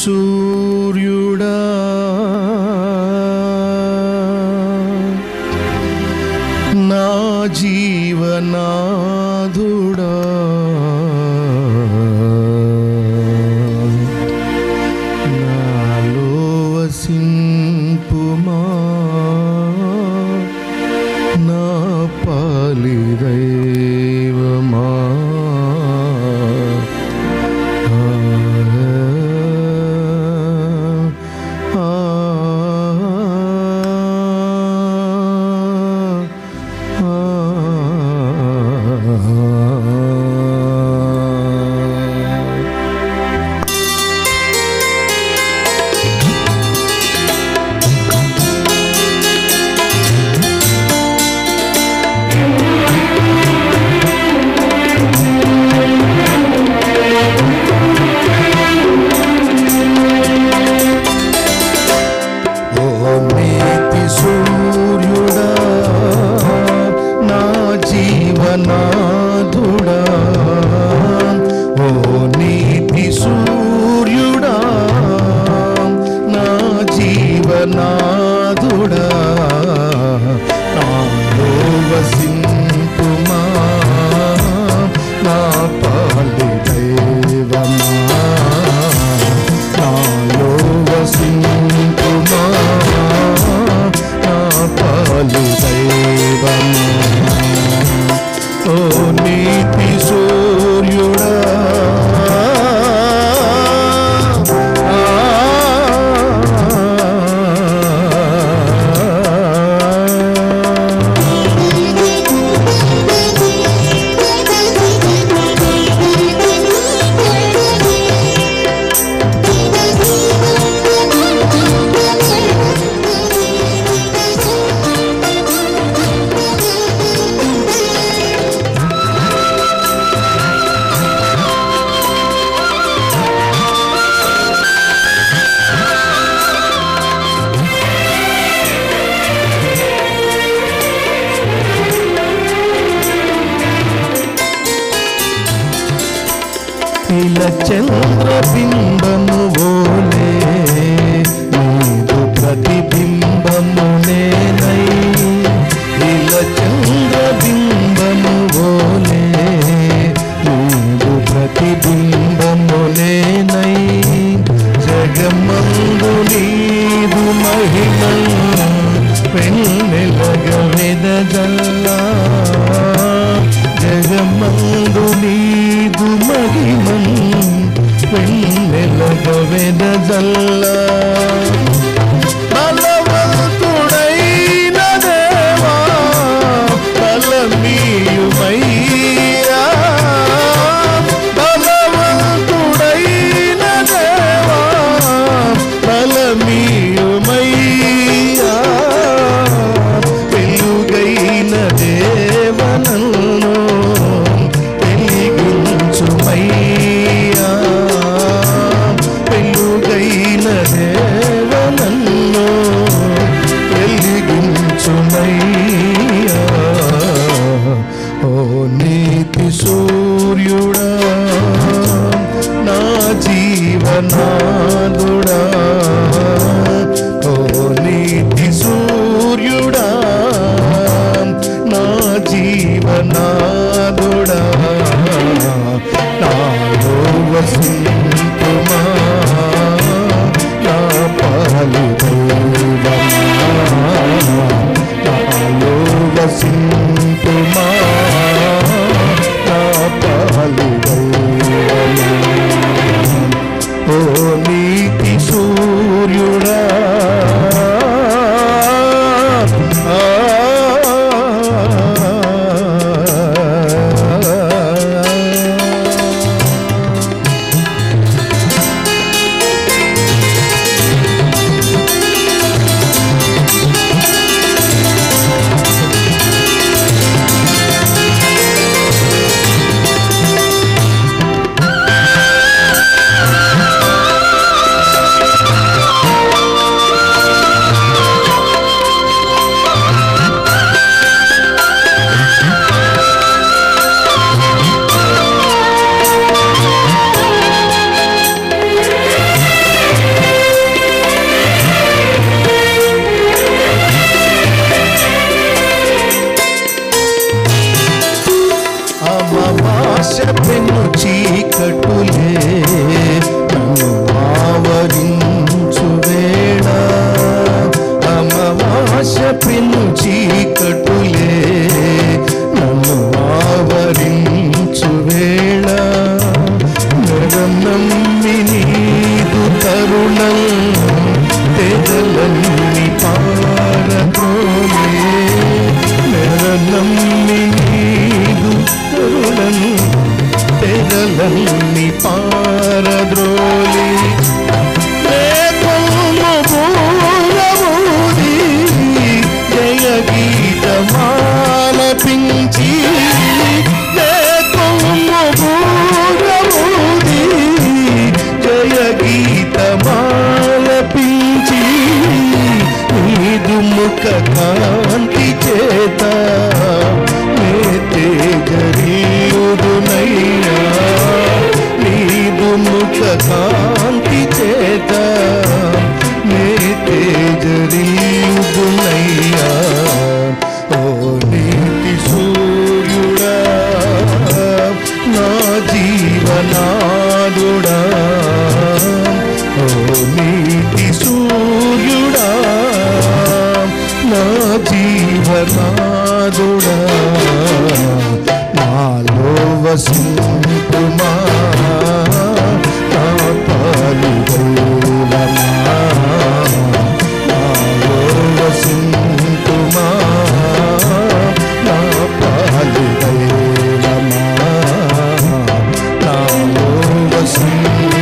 సూర్యుడా నా జీవనాధుడా నాలో వసింపుమా నా పాలి దైవమా ఆ, ఆ, ఆ. ఓ నీతి సూర్యుడా నా జీవనాధుడా ఓ నీతి సూర్యుడా నా జీవనాధుడా నాలో వసింపుమా నా పాలి దైవమా నాలో వసింపుమా నా పాలి దైవమా ఓ నీతి సూర్యుడా నీల చంద్రబింబము ఓలే నీదు ప్రతిబింబము నేనై నీల చంద్రబింబము ఓలే నీదు ప్రతిబింబము నేనై జగమందు నీదు మహిమ పెన్నెలగ వెదజల్లా జగమందు నీదు మహిమం పెన్నెలగ వెదజల్లా బలవంతుడైన దేవా బలమీయుమయ్యా బలవంతుడైన దేవా బలమీయుమయ్యా వెలుగైన దేవనను వెలిగించుమయ్యా వెలుగైన దేవనన్ను వెలిగించుమయ్యా ఓ నీతి సూర్యుడా నా జీవనాదుడా ఓ నీతి సూర్యుడా నా జీవనాదుడా నాలో వసింపుమా నా పాలి దైవమా నాలో వసింపుమా నా పాలి దైవమా ఓ నీతి సూర్యుడా ఆ, ఆ, అగ్ని పారద్రోలి వేదము బూరమూది జయ గీతమాలపించి వేదము బూరమూది జయ గీతమాలపించి నీదు ముఖ కాంతి చేత నే తేజరీయుదునయ్యా నీదు ముఖ కాంతి చేత నే తేజరీయుదునయ్యా ఓ నీతి సూర్యుడా నా జీవనాదుడా ఓ నీతి సూర్యుడా నా జీవనాదుడా నాలో వసింపుమా నా పాలుగైలమా నాలో వసింపుమా నా పాలుగైలమా నాలో వసింపుమా